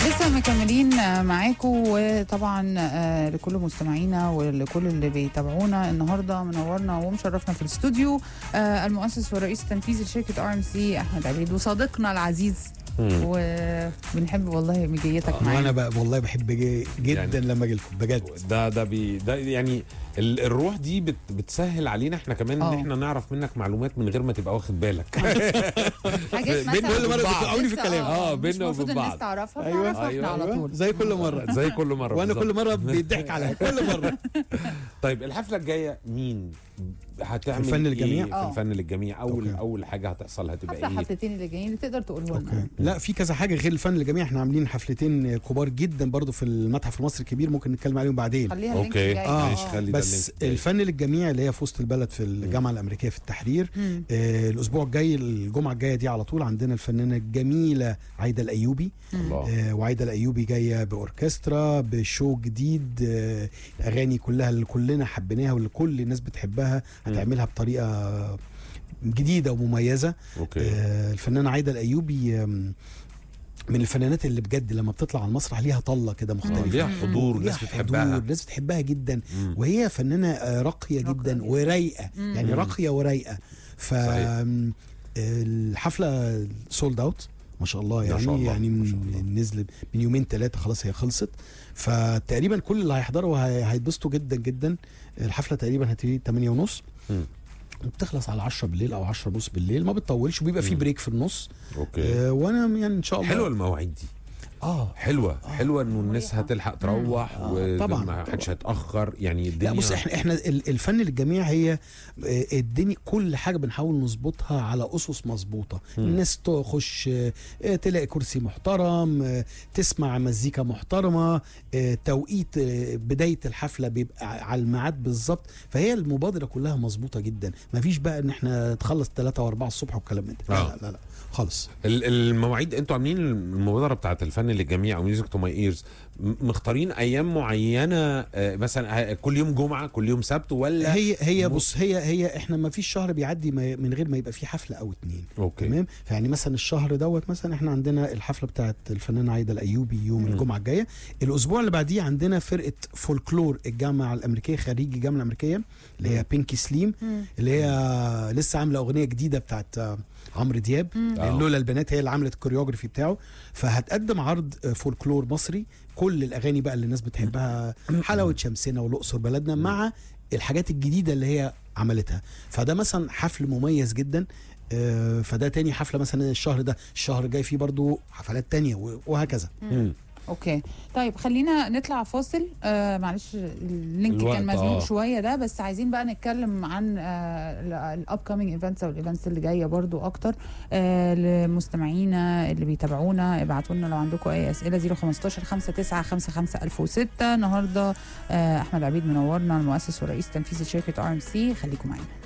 لسه مكملين معاكم وطبعا آه، لكل مستمعينا ولكل اللي بيتابعونا النهارده منورنا ومشرفنا في الاستوديو آه، المؤسس والرئيس التنفيذي لشركه ار ام سي احمد عبيد وصديقنا العزيز وبنحب والله مجيتك وانا معانا بقى والله بحب جي- جدا يعني- لما اجي لكم بجد ده ده بي ده يعني ال- الروح دي بت بتسهل علينا احنا كمان اه. ان احنا نعرف منك معلومات من غير ما تبقى واخد بالك حاجات بين مثلا كل مرة بعض. بتوقعوني في لسه الكلام. اه، مش بينا المفروض وبين الناس بعض. تعرفها أيوة، بنعرفها احنا على طول زي كل مره زي كل مره وانا بالظبط. كل مره بيضحك عليا كل مره طيب الحفله الجايه مين هتعمل في الفن إيه للجميع؟ في اه. الفن للجميع اول أوكي. اول حاجه هتحصل هتبقى حفله ايه حفلتين اللي جايين اللي تقدر تقوله لنا اوكي لا في كذا حاجه غير الفن للجميع احنا عاملين حفلتين كبار جدا برضو في المتحف المصري الكبير ممكن نتكلم عليهم بعدين خليها اللينك اوكي الجاي. آه، ماشي خلي ده بس اللينك الجاي. الفن للجميع اللي هي في وسط البلد في الجامعه الامريكيه في التحرير مم. آه الاسبوع الجاي الجمعه الجايه دي على طول عندنا الفنانه الجميله عايده الايوبي الله آه وعايده الايوبي جايه باوركسترا بشو جديد آه الاغاني كلها اللي كلنا حبيناها واللي كل الناس بتحبها هتعملها بطريقه جديده ومميزه اوكي آه الفنانه عايده الايوبي آم، من الفنانات اللي بجد لما بتطلع على المسرح ليها طله كده مختلفه ليها حضور ليها والناس حضور، بتحبها الناس بتحبها جدا مم. وهي فنانه آه، راقيه راقية جدا جداً. ورايقه يعني مم. راقيه ورايقه ف صحيح. آم، الحفله سولد اوت ما شاء الله ما يعني شاء الله، يعني ما شاء من الله. نزل من يومين ثلاثه خلاص هي خلصت فتقريبا كل اللي هيحضروا هي- هيتبسطوا جدا جدا الحفله تقريبا هتبتدي 8 ونص مم. وبتخلص على 10 بالليل او 10 ونص بالليل ما بتطولش وبيبقى في مم. بريك في النص اوكي آه وانا يعني ان شاء الله حلوه المواعيد دي اه حلوه حلوه انه الناس مريحة. هتلحق تروح آه، طبعاً، وما حدش طبعاً. هيتاخر يعني لا الدنيا بص احنا احنا ال- الفن للجميع هي آه، الدنيا كل حاجه بنحاول نظبطها على اسس مظبوطه الناس تخش آه، تلاقي كرسي محترم آه، تسمع مزيكا محترمه آه، توقيت آه، بدايه الحفله بيبقى على الميعاد بالظبط فهي المبادره كلها مظبوطه جدا مفيش بقى ان احنا تخلص 3 و4 الصبح والكلام من ده آه. لا لا لا خالص ال- المواعيد انتوا عاملين المبادره بتاعت الفن للجميع او ميوزك تو ماي ايرز مختارين ايام معينه آه، مثلا آه، كل يوم جمعه كل يوم سبت ولا هي هي م- بص هي هي احنا ما فيش شهر بيعدي ما- من غير ما يبقى فيه حفله او اتنين اوكي تمام فيعني مثلا الشهر دوت مثلا احنا عندنا الحفله بتاعت الفنانه عايده الايوبي يوم مم. الجمعه الجايه الاسبوع اللي بعديه عندنا فرقه فولكلور الجامعه الامريكيه خريج الجامعه الامريكيه اللي هي مم. بينكي سليم مم. اللي هي لسه عامله اغنيه جديده بتاعت آه، عمرو دياب آه. لولا البنات هي اللي عملت الكوريوجرافي بتاعه فهتقدم عرض آه، فولكلور مصري كل الاغاني بقى اللي الناس بتحبها حلاوه شمسنا والاقصر بلدنا مع الحاجات الجديده اللي هي عملتها فده مثلا حفل مميز جدا آه، فده تاني حفله مثلا الشهر ده الشهر الجاي فيه برضو حفلات تانية و- وهكذا مم. اوكي طيب خلينا نطلع فاصل آه معلش اللينك الوقت، كان مزنوق آه. شويه ده بس عايزين بقى نتكلم عن الاب كامينج ايفنتس او الايفنتس اللي جايه برضو اكتر آه لمستمعينا اللي بيتابعونا ابعتوا لنا لو عندكم اي اسئله 015 59 55 1006 النهارده آه احمد عبيد منورنا المؤسس ورئيس تنفيذي شركه ار ام سي خليكم معانا